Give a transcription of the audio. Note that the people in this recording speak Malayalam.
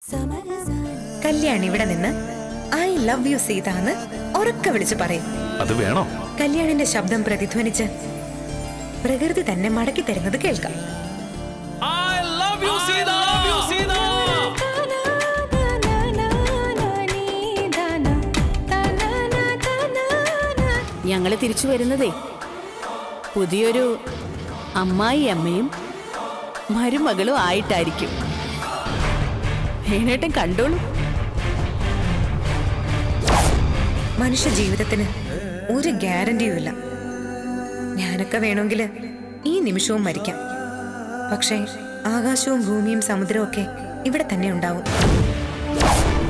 കല്യാണി ഇവിടെ നിന്ന് ഐ ലവ് യു സീതാന്ന് ഉറക്കെ വിളിച്ചു പറയും അത് വേണോ കല്യാണിന്റെ ശബ്ദം പ്രതിധ്വനിച്ച് പ്രകൃതി തന്നെ മടക്കി തരുന്നത് കേൾക്കാം I love you Sita love you Sita ഞങ്ങള് തിരിച്ചു വരുന്നതേ പുതിയൊരു അമ്മായി അമ്മയും മരുമകളും ആയിട്ടായിരിക്കും ഏനേട്ടൻ കണ്ടോളൂ മനുഷ്യ ജീവിതത്തിന് ഒരു ഗ്യാരണ്ടിയും ഇല്ല ഞാനൊക്കെ വേണമെങ്കിൽ ഈ നിമിഷവും മരിക്കാം പക്ഷേ ആകാശവും ഭൂമിയും സമുദ്രവും ഒക്കെ ഇവിടെ തന്നെ ഉണ്ടാവും